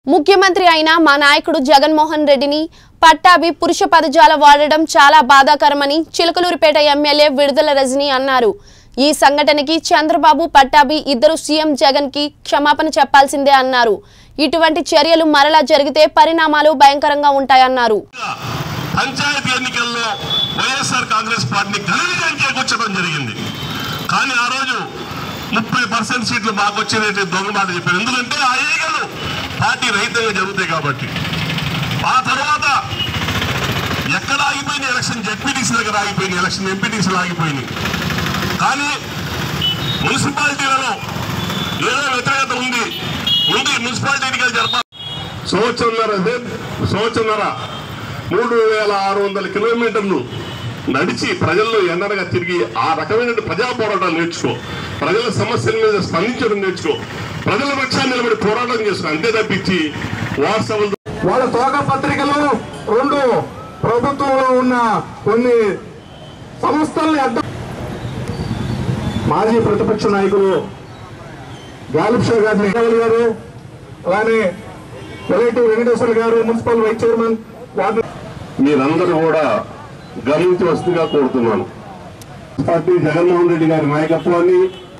ముఖ్యమంత్రి అయిన మా నాయకుడు జగన్మోహన్ రెడ్డిని పట్టాభి పురుష పదజాల వాడడం చాలా బాధాకరమని చిలకలూరిపేట ఎమ్మెల్యే విడుదల రజని అన్నారు ఈ సంఘటనకి చంద్రబాబు పట్టాభి ఇద్దరు సీఎం జగన్ కి క్షమాపణ చెప్పాల్సిందే అన్నారు ఇటువంటి చర్యలు మరలా జరిగితే పరిణామాలు భయంకరంగా ఉంటాయన్నారు పంచాయతీ ఎన్నికల్లో వైఎస్ఆర్ కాంగ్రెస్ పార్టీని గణనీయంగా చేకూర్చడం జరిగింది కానీ ఆ రోజు ముప్పై పర్సెంట్ సీట్లు మాకు వచ్చినట్టు దొంగ మాట చెప్పారు ఎందుకంటే ఆ ఎన్నికలు పార్టీ రహితంగా జరుగుతాయి కాబట్టి ఆ తర్వాత ఎక్కడ ఆగిపోయిన ఎలక్షన్ జడ్పీటీసీ దగ్గర ఆగిపోయింది ఎలక్షన్ ఎంపీటీసీలు ఆగిపోయినాయి కానీ మున్సిపాలిటీలలో ఏదో వ్యతిరేకత ఉంది ఉంది మున్సిపాలిటీ ఎన్నికలు జరపాలి సంవత్సరంన్నర అదే సంవత్సరంన్నర మూడు వేల ఆరు వందల కిలోమీటర్లు నడిచి ప్రజల్లో ఎండనగా తిరిగి ఆ రకమైన ప్రజా పోరాటాలు నేర్చుకో ప్రజల సమస్యల మీద స్పందించడం నేర్చుకో ప్రజల పక్షాన్ని నిలబడి పోరాటం చేసుకో అంతే తప్పించి వాట్సాప్ వాళ్ళ తోక పత్రికలు రెండు ప్రభుత్వంలో ఉన్న కొన్ని సంస్థల్ని అడ్డం మాజీ ప్రతిపక్ష నాయకులు గాలిబ్ షా గారిని రావుల్ గారు అలానే వెలైటి వెంకటేశ్వర గారు మున్సిపల్ వైస్ చైర్మన్ వార్డు మీరందరూ కూడా గమనించవలసిందిగా కోరుతున్నాను పార్టీ జగన్మోహన్ రెడ్డి గారి నాయకత్వాన్ని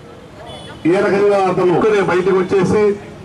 ఏ రకంగా అతను ఒక్కరే బయటకు వచ్చేసి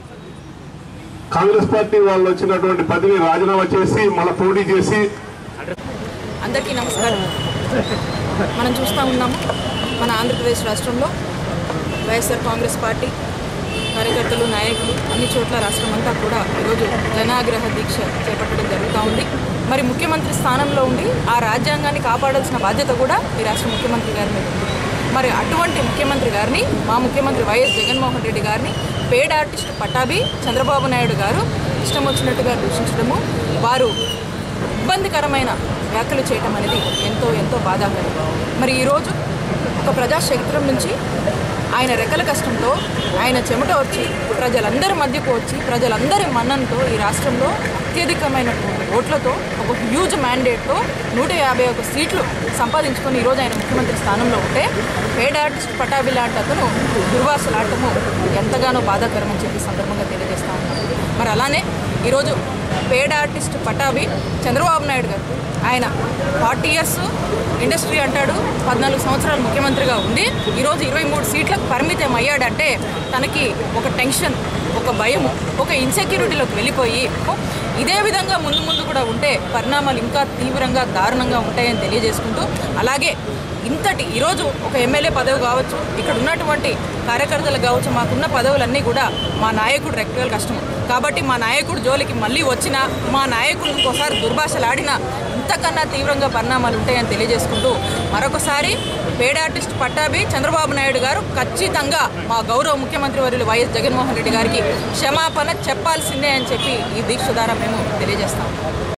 కాంగ్రెస్ పార్టీ వాళ్ళు వచ్చినటువంటి పదవి రాజీనామా చేసి మళ్ళీ పోటీ చేసి అందరికీ నమస్కారం మనం చూస్తూ ఉన్నాము మన ఆంధ్రప్రదేశ్ రాష్ట్రంలో వైఎస్ఆర్ కాంగ్రెస్ పార్టీ కార్యకర్తలు నాయకులు అన్ని చోట్ల రాష్ట్రం అంతా కూడా ఈరోజు జనాగ్రహ దీక్ష చేపట్టడం జరుగుతూ ఉంది మరి ముఖ్యమంత్రి స్థానంలో ఉండి ఆ రాజ్యాంగాన్ని కాపాడాల్సిన బాధ్యత కూడా ఈ రాష్ట్ర ముఖ్యమంత్రి గారి మీద ఉంది మరి అటువంటి ముఖ్యమంత్రి గారిని మా ముఖ్యమంత్రి వైఎస్ జగన్మోహన్ రెడ్డి గారిని పేడ్ ఆర్టిస్ట్ పట్టాభి చంద్రబాబు నాయుడు గారు ఇష్టం వచ్చినట్టుగా దూషించడము వారు ఇబ్బందికరమైన వ్యాఖ్యలు చేయటం అనేది ఎంతో ఎంతో బాధాకరం మరి ఈరోజు ఒక ప్రజాక్షేత్రం నుంచి ఆయన రెక్కల కష్టంతో ఆయన చెమట వచ్చి ప్రజలందరి మధ్యకు వచ్చి ప్రజలందరి మన్ననతో ఈ రాష్ట్రంలో అత్యధికమైనటువంటి ఓట్లతో ఒక హ్యూజ్ మ్యాండేట్తో నూట యాభై ఒక సీట్లు సంపాదించుకొని ఈరోజు ఆయన ముఖ్యమంత్రి స్థానంలో ఉంటే పేడ్ ఆర్టిస్ట్ పటాబి లాంటి అతను దుర్వాసలాడటము ఎంతగానో బాధాకరం అని చెప్పి సందర్భంగా తెలియజేస్తా ఉన్నాను మరి అలానే ఈరోజు పేడ్ ఆర్టిస్ట్ పటాభి చంద్రబాబు నాయుడు గారు ఆయన ఫార్టీ ఇయర్స్ ఇండస్ట్రీ అంటాడు పద్నాలుగు సంవత్సరాలు ముఖ్యమంత్రిగా ఉండి ఈరోజు ఇరవై మూడు సీట్లకు పరిమితం అయ్యాడంటే తనకి ఒక టెన్షన్ ఒక భయము ఒక ఇన్సెక్యూరిటీలోకి వెళ్ళిపోయి ఇదే విధంగా ముందు ముందు కూడా ఉంటే పరిణామాలు ఇంకా తీవ్రంగా దారుణంగా ఉంటాయని తెలియజేసుకుంటూ అలాగే ఇంతటి ఈరోజు ఒక ఎమ్మెల్యే పదవి కావచ్చు ఇక్కడ ఉన్నటువంటి కార్యకర్తలు కావచ్చు మాకున్న పదవులన్నీ కూడా మా నాయకుడు రెక్కల కష్టము కాబట్టి మా నాయకుడు జోలికి మళ్ళీ వచ్చినా మా నాయకుడు ఇంకోసారి దుర్భాషలాడినా ఇంతకన్నా తీవ్రంగా పరిణామాలు ఉంటాయని తెలియజేసుకుంటూ మరొకసారి పేడ ఆర్టిస్ట్ పట్టాభి చంద్రబాబు నాయుడు గారు ఖచ్చితంగా మా గౌరవ ముఖ్యమంత్రి వర్యులు వైఎస్ జగన్మోహన్ రెడ్డి గారికి క్షమాపణ చెప్పాల్సిందే అని చెప్పి ఈ దీక్ష ద్వారా మేము తెలియజేస్తాం